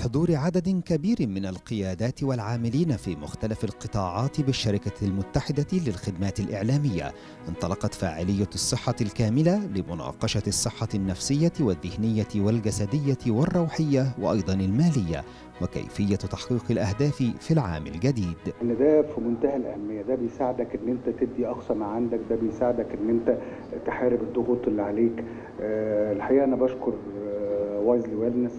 بحضور عدد كبير من القيادات والعاملين في مختلف القطاعات بالشركة المتحدة للخدمات الإعلامية انطلقت فاعلية الصحة الكاملة لمناقشة الصحة النفسية والذهنية والجسدية والروحية وأيضا المالية وكيفية تحقيق الأهداف في العام الجديد ان ده في منتهى الاهميه ده بيساعدك ان انت تدي اقصى ما عندك ده بيساعدك ان انت تحارب الضغوط اللي عليك آه، الحقيقه انا بشكر وايزلي ويلنس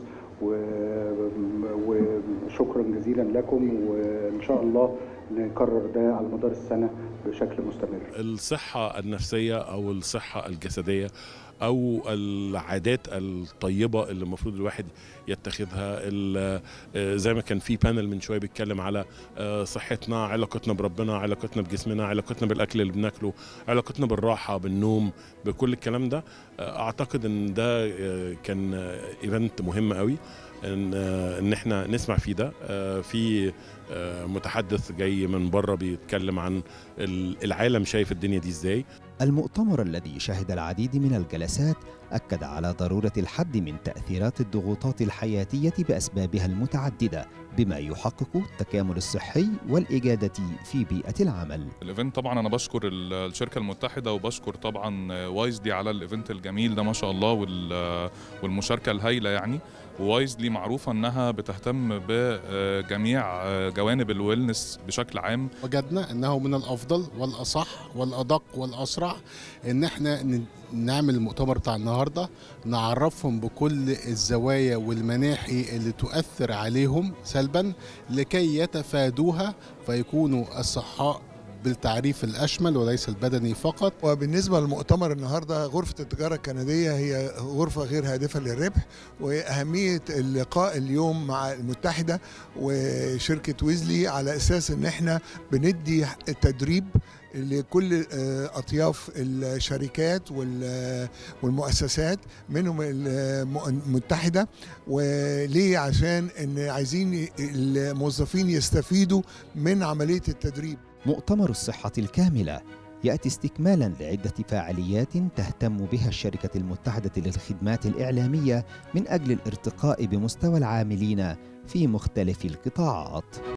وشكرا جزيلا لكم وان شاء الله نكرر ده على مدار السنه بشكل مستمر الصحة النفسية أو الصحة الجسدية أو العادات الطيبة اللي المفروض الواحد يتخذها ال- آه، زي ما كان في بانل من شوية بيتكلم على آه، صحتنا علاقتنا بربنا علاقتنا بجسمنا علاقتنا بالأكل اللي بناكله علاقتنا بالراحة بالنوم بكل الكلام ده آه، أعتقد إن ده آه، كان ايفنت مهم قوي ان آه، ان احنا نسمع فيه ده آه، في آه، متحدث جاي من بره بيتكلم عن ال- العالم شايف الدنيا دي ازاي المؤتمر الذي شهد العديد من الجلسات أكد على ضرورة الحد من تأثيرات الضغوطات الحياتية بأسبابها المتعددة بما يحقق التكامل الصحي والإجادة في بيئة العمل الايفنت طبعا انا بشكر ال- الشركه المتحده وبشكر طبعا وايز دي على الايفنت الجميل ده ما شاء الله وال- والمشاركه الهائله يعني وايز دي معروفه انها بتهتم بجميع جوانب الويلنس بشكل عام وجدنا انه من الافضل والاصح والادق والاسرع ان احنا ن- نعمل المؤتمر بتاع النهارده نعرفهم بكل الزوايا والمناحي اللي تؤثر عليهم سلبا لكي يتفادوها فيكونوا اصحاء بالتعريف الاشمل وليس البدني فقط وبالنسبة للمؤتمر النهاردة غرفة التجارة الكندية هي غرفة غير هادفة للربح وأهمية اللقاء اليوم مع المتحدة وشركة ويزلي على أساس إن إحنا بندي تدريب لكل آه، أطياف الشركات وال- والمؤسسات منهم الم- المتحدة وليه عشان إن عايزين الموظفين يستفيدوا من عملية التدريب مؤتمر الصحة الكاملة يأتي استكمالا لعدة فعاليات تهتم بها الشركة المتحدة للخدمات الإعلامية من أجل الارتقاء بمستوى العاملين في مختلف القطاعات